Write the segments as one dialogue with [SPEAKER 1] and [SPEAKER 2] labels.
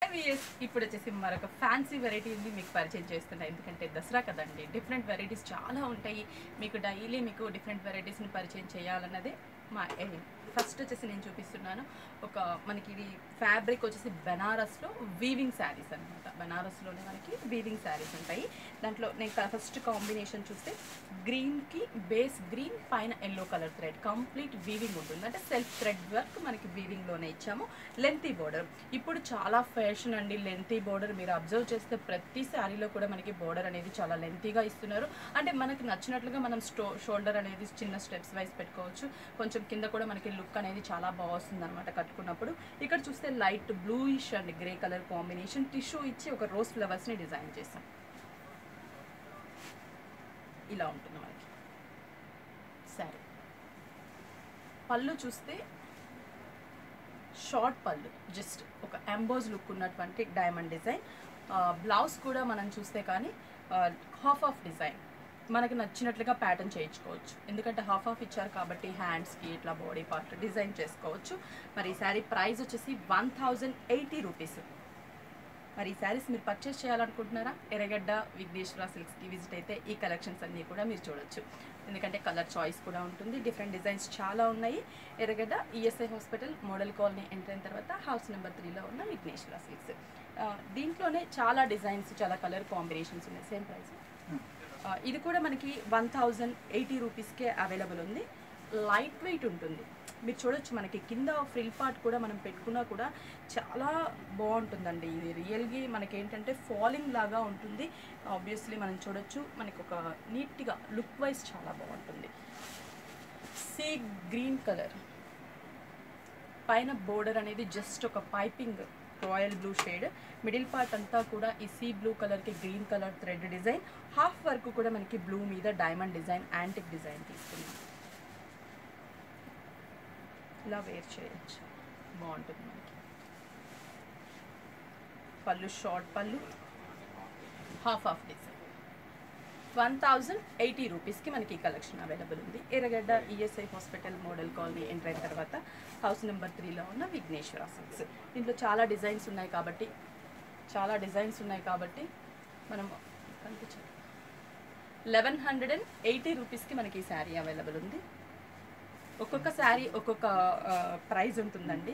[SPEAKER 1] VS ఇప్పుడు వచ్చేసి మరొక ఫ్యాన్సీ వెరైటీని మీకు పరిచయం చేస్తున్నా ఎందుకంటే దసరా కదండి డిఫరెంట్ వెరైటీస్ చాలా ఉంటాయి మీకు డైలీ మీకు డిఫరెంట్ వెరైటీస్ని పరిచయం చేయాలన్నదే మా ఎయిమ్ ఫస్ట్ వచ్చేసి నేను చూపిస్తున్నాను ఒక మనకి ఇది ఫ్యాబ్రిక్ వచ్చేసి బెనారస్లో వీవింగ్ శారీస్ అనమాట బెనారస్లోనే మనకి వీవింగ్ శారీస్ ఉంటాయి దాంట్లో నేను ఫస్ట్ కాంబినేషన్ చూస్తే గ్రీన్కి బేస్ గ్రీన్ పైన yellow colour thread complete weaving ఉంటుంది అంటే సెల్ఫ్ థ్రెడ్ వర్క్ మనకి వీవింగ్లోనే ఇచ్చాము లెంతీ బోర్డర్ ఇప్పుడు చాలా ఫ్యాషన్ అండి లెంతీ బోర్డర్ మీరు అబ్జర్వ్ చేస్తే ప్రతి శారీలో కూడా మనకి బోర్డర్ అనేది చాలా లెంతీగా ఇస్తున్నారు అంటే మనకి నచ్చినట్లుగా మనం స్టో షోల్డర్ అనేది చిన్న స్టెప్స్ వైజ్ పెట్టుకోవచ్చు కొంచెం కింద కూడా మనకి లుక్ అనేది చాలా బాగుంది అనమాట కట్టుకున్నప్పుడు ఇక్కడ చూస్తే light bluish and grey colour combination tissue ఇచ్చి ఒక రోజ్ ఫ్లవర్స్ని డిజైన్ చేసాం ఇలా ఉంటుంది మనకి సరే పళ్ళు చూస్తే షార్ట్ పళ్ళు జస్ట్ ఒక ఎంబోజ్ లుక్ ఉన్నటువంటి డైమండ్ డిజైన్ బ్లౌజ్ కూడా మనం చూస్తే కానీ హాఫ్ ఆఫ్ డిజైన్ మనకి నచ్చినట్లుగా ప్యాటర్న్ చేయించుకోవచ్చు ఎందుకంటే హాఫ్ ఆఫ్ ఇచ్చారు కాబట్టి హ్యాండ్స్కి ఇట్లా బాడీ పార్ట్ డిజైన్ చేసుకోవచ్చు మరి ఈ శారీ ప్రైస్ వచ్చేసి వన్ థౌజండ్ ఎయిటీ రూపీస్ మరి ఈ శారీస్ మీరు పర్చేస్ చేయాలనుకుంటున్నారా ఎర్రగడ్డ విఘ్నేశ్వర సిల్క్స్కి విజిట్ అయితే ఈ కలెక్షన్స్ అన్నీ కూడా మీరు చూడొచ్చు ఎందుకంటే కలర్ చాయిస్ కూడా ఉంటుంది డిఫరెంట్ డిజైన్స్ చాలా ఉన్నాయి Erragadda ESI hospital model colony enter అయిన తర్వాత హౌస్ నెంబర్ త్రీలో ఉన్న విఘ్నేశ్వర సిల్క్స్ ఆ, దీంట్లోనే చాలా డిజైన్స్ చాలా కలర్ కాంబినేషన్స్ ఉన్నాయి సేమ్ ప్రైస్ ఆ, ఇది కూడా మనకి వన్ థౌజండ్ ఎయిటీ రూపీస్కే అవైలబుల్ ఉంది లైట్ వెయిట్ ఉంటుంది మీరు చూడొచ్చు మనకి కింద ఫ్రిల్ పార్ట్ కూడా మనం పెట్టుకున్నా కూడా చాలా బాగుంటుందండి ఇది రియల్గా మనకి ఏంటంటే ఫాలింగ్ లాగా ఉంటుంది ఆబ్వియస్లీ మనం చూడొచ్చు మనకి ఒక నీట్గా లుక్ వైజ్ చాలా బాగుంటుంది సీ గ్రీన్ కలర్ పైన బోర్డర్ అనేది జస్ట్ ఒక piping royal blue shade middle part అంతా కూడా ఈ సీ బ్లూ కలర్కి green colour thread design half work కూడా మనకి బ్లూ మీద డైమండ్ డిజైన్ యాంటిక్ డిజైన్ తీసుకున్నాం ఇలా వేర్ చేయొచ్చు బాగుంటుంది మనకి పళ్ళు షార్ట్ పళ్ళు half off design one thousand eighty రూపీస్కి మనకి ఈ కలెక్షన్ అవైలబుల్ ఉంది Erragadda ESI hospital model colony enter అయిన తర్వాత హౌస్ నెంబర్ త్రీలో ఉన్న విఘ్నేశ్వర సిల్క్స్ దీంట్లో చాలా డిజైన్స్ ఉన్నాయి కాబట్టి చాలా డిజైన్స్ ఉన్నాయి కాబట్టి మనం కనిపించదు లెవెన్ హండ్రెడ్ అండ్ ఎయిటీ రూపీస్కి మనకి ఈ శారీ అవైలబుల్ ఉంది ఒక్కొక్క శారీ ఒక్కొక్క ప్రైస్ ఉంటుందండి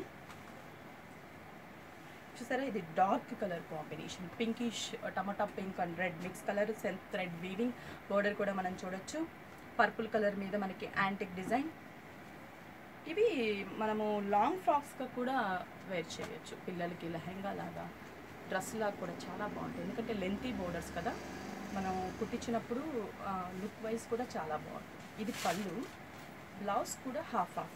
[SPEAKER 1] చూసారా ఇది dark colour combination pinkish tomato pink and red mix colour self thread weaving border కూడా మనం చూడొచ్చు పర్పుల్ కలర్ మీద మనకి యాంటిక్ డిజైన్ ఇవి మనము లాంగ్ ఫ్రాక్స్గా కూడా వేర్ చేయొచ్చు పిల్లలకి లెహెంగా లాగా డ్రెస్ లాగా కూడా చాలా బాగుంటుంది ఎందుకంటే లెంతీ బోర్డర్స్ కదా మనం కుట్టించినప్పుడు లుక్ వైజ్ కూడా చాలా బాగుంటుంది ఇది పళ్ళు బ్లౌజ్ కూడా హాఫ్ హాఫ్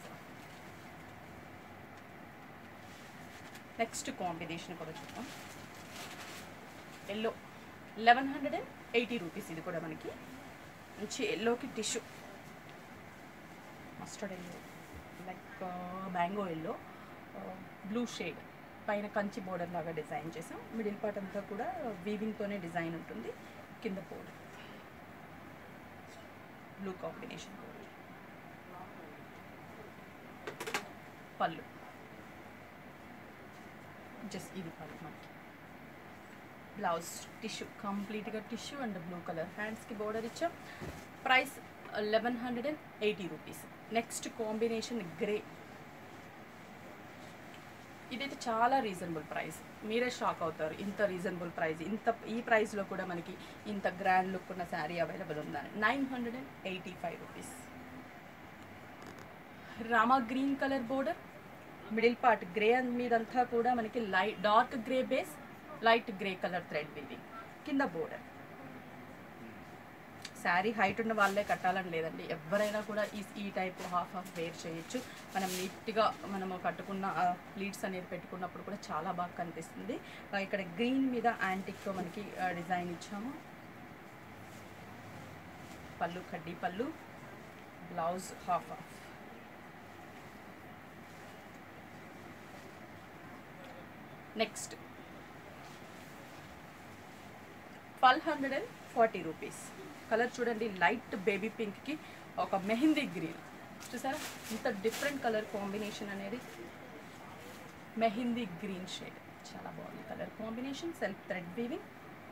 [SPEAKER 1] నెక్స్ట్ కాంబినేషన్ కూడా చూద్దాం yellow eleven hundred and eighty rupees ఇది కూడా మనకి మంచి ఎల్లోకి tissue mustard yellow like mango yellow blue shade పైన కంచి బోర్డర్ లాగా డిజైన్ చేసాం మిడిల్ పార్ట్ అంతా కూడా వీవింగ్తోనే డిజైన్ ఉంటుంది కింద బోర్డర్ బ్లూ కాంబినేషన్ బోర్డర్ పళ్ళు జస్ట్ ఇది పళ్ళు మనకి బ్లౌజ్ టిష్యూ కంప్లీట్గా టిష్యూ అండ్ బ్లూ కలర్ హ్యాండ్స్కి బోర్డర్ ఇచ్చాం price eleven hundred and eighty rupees next combination grey ఇదైతే చాలా రీజనబుల్ ప్రైస్ మీరే షాక్ అవుతారు ఇంత రీజనబుల్ ప్రైస్ ఇంత ఈ ప్రైస్లో కూడా మనకి ఇంత గ్రాండ్ లుక్ ఉన్న శారీ అవైలబుల్ ఉందని nine hundred and eighty five rupees Rama green colour border middle part grey మీదంతా కూడా మనకి light dark grey base light grey colour thread weaving కింద బోర్డర్ శారీ హైట్ ఉన్న వాళ్ళే కట్టాలని లేదండి ఎవరైనా కూడా ఈ ఈ టైప్ హాఫ్ హాఫ్ వేర్ చేయొచ్చు మనం నీట్గా మనము కట్టుకున్న ప్లీట్స్ అనేది పెట్టుకున్నప్పుడు కూడా చాలా బాగా కనిపిస్తుంది ఆ, ఇక్కడ గ్రీన్ మీద యాంటిక్తో మనకి డిజైన్ ఇచ్చాము పళ్ళు కడ్డీ పళ్ళు blouse half half next twelve hundred and forty rupees colour చూడండి లైట్ బేబీ పింక్కి ఒక మెహందీ గ్రీన్ చూసారా ఇంత డిఫరెంట్ కలర్ కాంబినేషన్ అనేది మెహందీ గ్రీన్ షేడ్ చాలా బాగుంది colour combination self thread weaving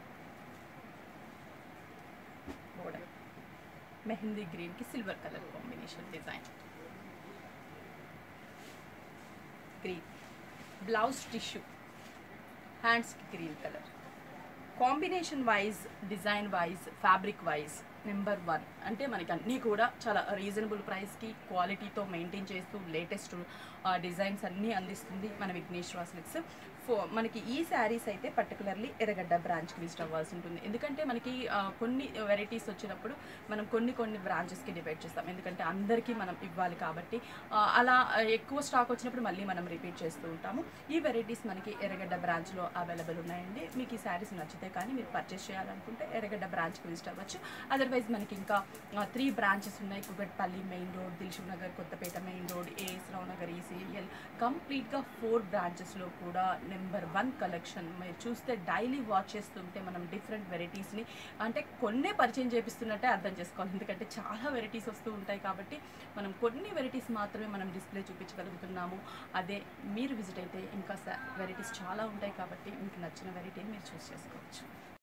[SPEAKER 1] border mehndi గ్రీన్కి silver colour combination design green blouse tissue హ్యాండ్స్కి green colour combination wise design wise fabric wise number one అంటే మనకి అన్నీ కూడా చాలా రీజనబుల్ ప్రైస్కి క్వాలిటీతో మెయింటైన్ చేస్తూ లేటెస్ట్ డిజైన్స్ అన్నీ అందిస్తుంది మన విఘ్నేశ్వర సిల్క్స్ ఫో మనకి ఈ శారీస్ అయితే పర్టికులర్లీ ఎర్రగడ్డ బ్రాంచ్కి విజిట్ అవ్వాల్సి ఉంటుంది ఎందుకంటే మనకి ఆ, కొన్ని వెరైటీస్ వచ్చినప్పుడు మనం కొన్ని కొన్ని బ్రాంచెస్కి డివైడ్ చేస్తాం ఎందుకంటే అందరికీ మనం ఇవ్వాలి కాబట్టి ఆ, అలా ఆ, ఎక్కువ స్టాక్ వచ్చినప్పుడు మళ్ళీ మనం రిపీట్ చేస్తూ ఉంటాము ఈ వెరైటీస్ మనకి ఎర్రగడ్డ బ్రాంచ్లో అవైలబుల్ ఉన్నాయండి మీకు ఈ శారీస్ నచ్చితే కానీ మీరు పర్చేస్ చేయాలనుకుంటే ఎర్రగడ్డ బ్రాంచ్కి విజిట్ అవ్వచ్చు అదర్వైజ్ మనకి ఇంకా త్రీ బ్రాంచెస్ ఉన్నాయి Kukatpally main road Dilsukh Nagar Kothapet main road AS Rao Nagar ECIL కంప్లీట్గా ఫోర్ బ్రాంచెస్లో కూడా నెంబర్ వన్ కలెక్షన్ మీరు చూస్తే డైలీ వాచ్ చేస్తుంటే మనం డిఫరెంట్ వెరైటీస్ని అంటే కొన్నే పరిచయం చేపిస్తున్నట్టే అర్థం చేసుకోవాలి ఎందుకంటే చాలా వెరైటీస్ వస్తూ ఉంటాయి కాబట్టి మనం కొన్ని వెరైటీస్ మాత్రమే మనం డిస్ప్లే చూపించగలుగుతున్నాము అదే మీరు విజిట్ అయితే ఇంకా వెరైటీస్ చాలా ఉంటాయి కాబట్టి మీకు నచ్చిన వెరైటీని మీరు చూస్ చేసుకోవచ్చు